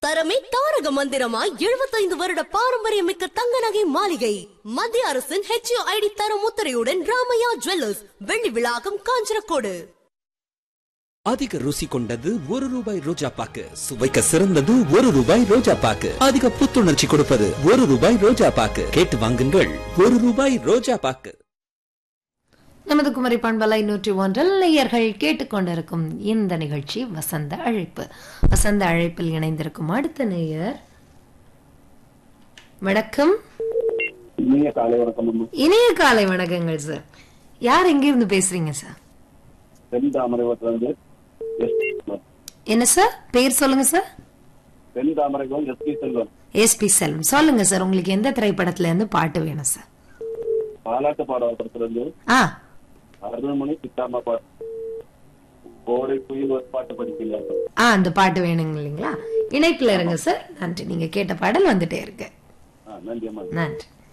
தரமே தாரக மந்திரமாய் எழுபத்தைந்து வருட பாரம்பரியமிக்க தங்க நகை மாளிகை மத்திய அரசின் ஹெச்ஓ ஐடி தரம் முத்திரையுடன் ராமையா ஜுவல்லர்ஸ் வெள்ளி விழாக்கம் காஞ்சனக்கோடு அதிக ருசி கொண்டது ஒரு ரூபாய் ரோஜா பாக்கு சுவைக்க சிறந்தது ஒரு ரூபாய் ரோஜா பாக்கு அதிக புத்துணர்ச்சி கொடுப்பது ஒரு ரூபாய் ரோஜா பாக்கு கேட்டு வாங்குங்கள் ஒரு ரூபாய் ரோஜா பாக்கு நமது குமரி பண்பலை நூற்றி ஒன்றில் நேயர்கள் கேட்டுக்கொண்டிருக்கும் இந்த நிகழ்ச்சி வசந்த அழைப்பு வசந்த அழைப்பில் இணைந்திருக்கும் அடுத்த நேயர் வணக்கம் இனிய காலை வணக்கம் அம்மா. இனிய காலை வணக்கங்கள் சார் யார் எங்கிருந்து பேசுறீங்க சார் தென் தாமரைவரத்துல இருந்து எஸ் என்ன சார் பேர் சொல்லுங்க சார் தென் Thamaraivaram S P Selvam SP Selvam சொல்லுங்க சார் உங்களுக்கு எந்த திரைப்படத்துல இருந்து பாட்டு வேணும் சார் பாலாட்டு பாடத்துல இருந்து ஆ அருள்மணி சித்தாமா பாட்டு கோடை குயில் ஒரு பாட்டு படிக்கல ஆ அந்த பாட்டு வேணுங்க இல்லைங்களா இணைப்புல இருங்க சார் நன்றி நீங்க கேட்ட பாடல் வந்துட்டே இருக்கு நன்றி அம்மா நன்றி